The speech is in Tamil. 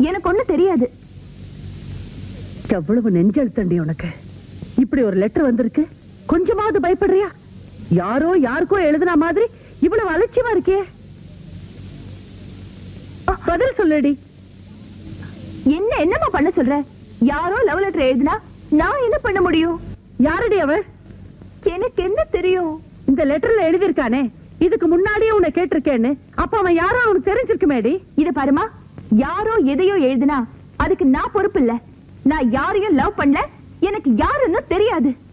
எனக்கு ஒண்ணும் தெரியாது எவ்வளவு நெஞ்செழுத்தண்டி உனக்கு இப்படி ஒரு லெட்டர் வந்திருக்கு கொஞ்சமாவது பயப்படுறியா யாரோ யாருக்கோ எழுதுன மாதிரி இவ்வளவு அலட்சியமா இருக்கே பதில் சொல்லுடி என்ன என்னம்மா பண்ண சொல்ற யாரோ லவ் லெட்டர் எழுதினா நான் என்ன பண்ண முடியும் யாரடி அவள் எனக்கு என்ன தெரியும் இந்த லெட்டர்ல எழுதியிருக்கானே இதுக்கு முன்னாடியே உன்னை கேட்டிருக்கேன்னு அப்ப அவன் யாரோ அவனுக்கு தெரிஞ்சிருக்குமேடி இத பாருமா யாரோ எதையோ எழுதினா அதுக்கு நான் பொறுப்பு இல்ல நான் யாரையும் லவ் பண்ணல எனக்கு யாருன்னு தெரியாது